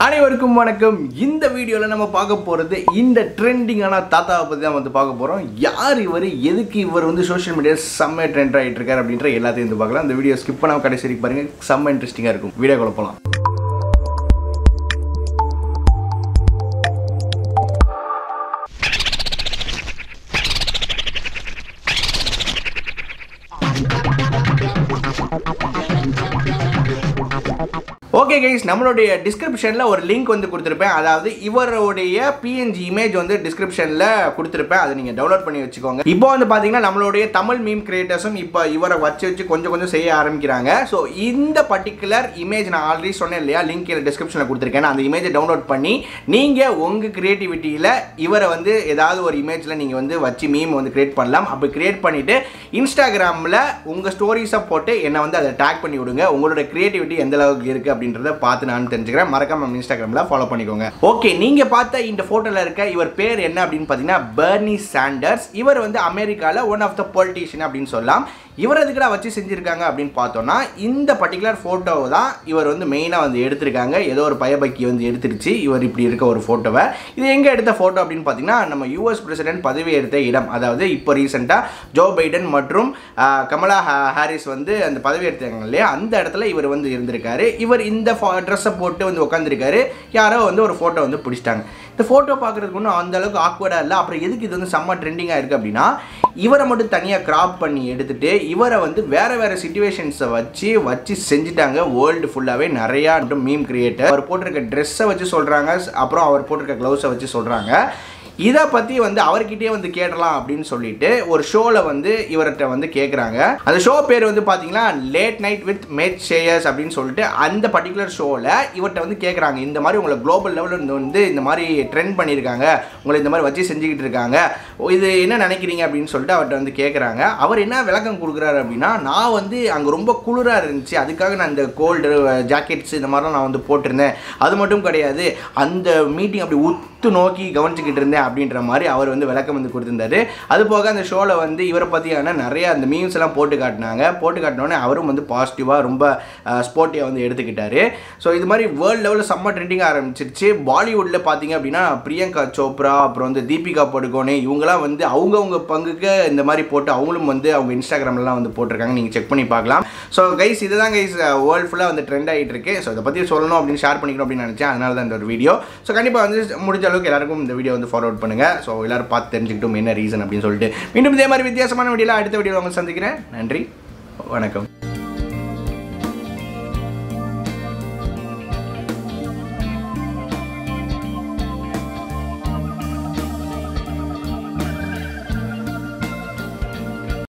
அனைவருக்கும் வணக்கம் இந்த வீடியோவில் நம்ம பார்க்க போகிறது இந்த ட்ரெண்டிங்கான தாத்தாவை பற்றி தான் வந்து பார்க்க போகிறோம் யார் இவர் எதுக்கு இவர் வந்து சோஷியல் மீடியா செம்ம ட்ரெண்ட் ஆகிட்டு இருக்காரு அப்படின்ற எல்லாத்தையும் வந்து பார்க்கலாம் இந்த வீடியோ ஸ்கிப் பண்ணாம கடைசி வரைக்கும் பாருங்க செம்ம இன்ட்ரெஸ்டிங்காக இருக்கும் வீடியோ குழப்பலாம் ஓகே கைஸ் நம்மளுடைய டிஸ்கிரிப்ஷனில் ஒரு லிங்க் வந்து கொடுத்துருப்பேன் அதாவது இவருடைய பிஎன்ஜி இமேஜ் வந்து டிஸ்கிரிப்ஷனில் கொடுத்துருப்பேன் அதை நீங்கள் டவுன்லோட் பண்ணி வச்சுக்கோங்க இப்போ வந்து பார்த்தீங்கன்னா நம்மளுடைய தமிழ் மீம் கிரியேட்டர்ஸும் இப்போ இவரை வச்சு வச்சு கொஞ்சம் கொஞ்சம் செய்ய ஆரம்பிக்கிறாங்க ஸோ இந்த பர்டிகுலர் இமேஜ் நான் ஆல்ரெடி சொன்னேன் இல்லையா லிங்க் டிஸ்கிரிப்ஷனில் கொடுத்துருக்கேன் அந்த இமேஜை டவுன்லோட் பண்ணி நீங்கள் உங்கள் கிரியேட்டிவிட்டியில் இவரை வந்து ஏதாவது ஒரு இமேஜில் நீங்கள் வந்து வச்சு மீம் வந்து கிரியேட் பண்ணலாம் அப்படி கிரியேட் பண்ணிவிட்டு இன்ஸ்டாகிராமில் உங்கள் ஸ்டோரிஸை போட்டு என்னை வந்து அதை டேக் பண்ணி விடுங்க உங்களோட கிரியேட்டிவிட்டி எந்த அளவுக்கு இருக்குது அப்படின்றத பார்த்து நான் தெரிஞ்சுக்கிறேன் மறக்காம நம்ம இன்ஸ்டாகிராமில் ஃபாலோ பண்ணிக்கோங்க ஓகே நீங்கள் பார்த்த இந்த ஃபோட்டோவில் இருக்க இவர் பேர் என்ன அப்படின்னு பார்த்தீங்கன்னா பெர்னி சாண்டர்ஸ் இவர் வந்து அமெரிக்காவில் ஒன் ஆஃப் த பொலிட்டீஷியன் அப்படின்னு சொல்லலாம் இவர் எதுக்குடா வச்சு செஞ்சுருக்காங்க அப்படின்னு பார்த்தோன்னா இந்த பர்டிகுலர் ஃபோட்டோவை தான் இவர் வந்து மெயினாக வந்து எடுத்திருக்காங்க ஏதோ ஒரு பயபக்கி வந்து எடுத்துருச்சு இவர் இப்படி இருக்க ஒரு ஃபோட்டோவை இது எங்கே எடுத்த ஃபோட்டோ அப்படின்னு பார்த்தீங்கன்னா நம்ம யூஎஸ் பிரசிடென்ட் பதவி எடுத்த இடம் அதாவது இப்போ ரீசெண்டாக ஜோ பைடன் மற்றும் ஆஹ், கமலா ஹா- ஹாரிஸ் வந்து அந்த பதவி எடுத்தாங்க இல்லையா அந்த இடத்துல இவர் வந்து இருந்திருக்காரு இவர் இந்த ட்ரெஸ்ஸை போட்டு வந்து உட்காந்துருக்காரு யாரோ வந்து ஒரு ஃபோட்டோ வந்து பிடிச்சிட்டாங்க இந்த ஃபோட்டோ பார்க்குறதுக்கு ஒன்றும் அந்த அளவுக்கு ஆக்வர்டாக இல்லை அப்புறம் எதுக்கு இது வந்து செம்ம ட்ரெண்டிங்காக இருக்குது அப்படின்னா இவரை மட்டும் தனியாக கிராப் பண்ணி எடுத்துட்டு இவரை வந்து வேறு வேறு சுச்சுவேஷன்ஸை வச்சு வச்சு செஞ்சுட்டாங்க வேர்ல்டு ஃபுல்லாகவே நிறையா மீம் கிரியேட்டர் அவர் போட்டிருக்க ட்ரெஸ்ஸை வச்சு சொல்கிறாங்க அப்புறம் அவர் போட்டிருக்க க்ளவுஸை வச்சு சொல்கிறாங்க இதை பற்றி வந்து அவர்கிட்டயே வந்து கேட்டலாம் அப்படின்னு சொல்லிட்டு ஒரு ஷோவில் வந்து இவர்கிட்ட வந்து கேட்குறாங்க அந்த ஷோ பேர் வந்து பார்த்தீங்கன்னா late night with Seth Meyers அப்படின்னு சொல்லிட்டு அந்த பர்டிகுலர் ஷோவில் இவர்கிட்ட வந்து கேட்குறாங்க இந்த மாதிரி உங்களை குளோபல் லெவலில் வந்து இந்த மாதிரி ட்ரெண்ட் பண்ணியிருக்காங்க உங்களை இந்த மாதிரி வச்சு செஞ்சுக்கிட்டு இருக்காங்க ஓ, இது என்ன நினைக்கிறீங்க அப்படின்னு சொல்லிட்டு அவர்கிட்ட வந்து கேட்குறாங்க அவர் என்ன விளக்கம் கொடுக்குறாரு அப்படின்னா நான் வந்து அங்கே ரொம்ப குளிராக இருந்துச்சு அதுக்காக நான் இந்த கோல்டு ஜாக்கெட்ஸ் இந்த மாதிரிலாம் நான் வந்து போட்டிருந்தேன் அது மட்டும் கிடையாது அந்த மீட்டிங் அப்படி உத்து நோக்கி கவனிச்சுக்கிட்டு இருந்தேன் அப்படின்ற மாதிரி அவர் வந்து விளக்கம் வந்து கொடுத்திருந்தாரு அது போக அந்த ஷோவில் வந்து இவரை பற்றியான நிறைய அந்த மீம்ஸ் எல்லாம் போட்டு காட்டினாங்க போட்டு காட்டினோடனே அவரும் வந்து பாசிட்டிவாக ரொம்ப ஸ்போர்ட்டிவாக வந்து எடுத்துக்கிட்டாரு ஸோ இது மாதிரி வேர்ல்டு லெவலில் செம்ம ட்ரெண்டிங் ஆரம்பிச்சிருச்சு பாலிவுட்டில் பார்த்தீங்க அப்படின்னா பிரியங்கா சோப்ரா அப்புறம் வந்து தீபிகா படுகோனே இவங்கெல்லாம் வந்து அவங்கவுங்க பங்குக்கு இந்த மாதிரி போட்டு அவங்களும் வந்து அவங்க இன்ஸ்டாகிராம்லாம் வந்து போட்டிருக்காங்க நீங்கள் செக் பண்ணி பார்க்கலாம் ஸோ கைஸ் இதுதான் கைஸ் வேர்ல்டு ஃபுல்லாக வந்து ட்ரெண்ட் ஆகிட்டு இருக்கு ஸோ இதை பற்றி சொல்லணும் அப்படின்னு ஷேர் பண்ணிக்கணும் அப்படின்னு நினச்சேன் அதனால தான் இந்த ஒரு வீடியோ ஸோ கண்டிப்பாக வந்து முடிஞ்ச அளவுக்கு எல்லாருக்கும் இந்த வீடியோ வந்து ஃபார்வர்ட் பண்ணுங்கள் ஸோ எல்லாரும் பார்த்து தெரிஞ்சுக்கிட்டும் என்ன ரீசன் அப்படின்னு சொல்லிட்டு மீண்டும் இதே மாதிரி வித்தியாசமான வீடியோவில் அடுத்த வீடியோவில் உங்களை சந்திக்கிறேன் நன்றி வணக்கம்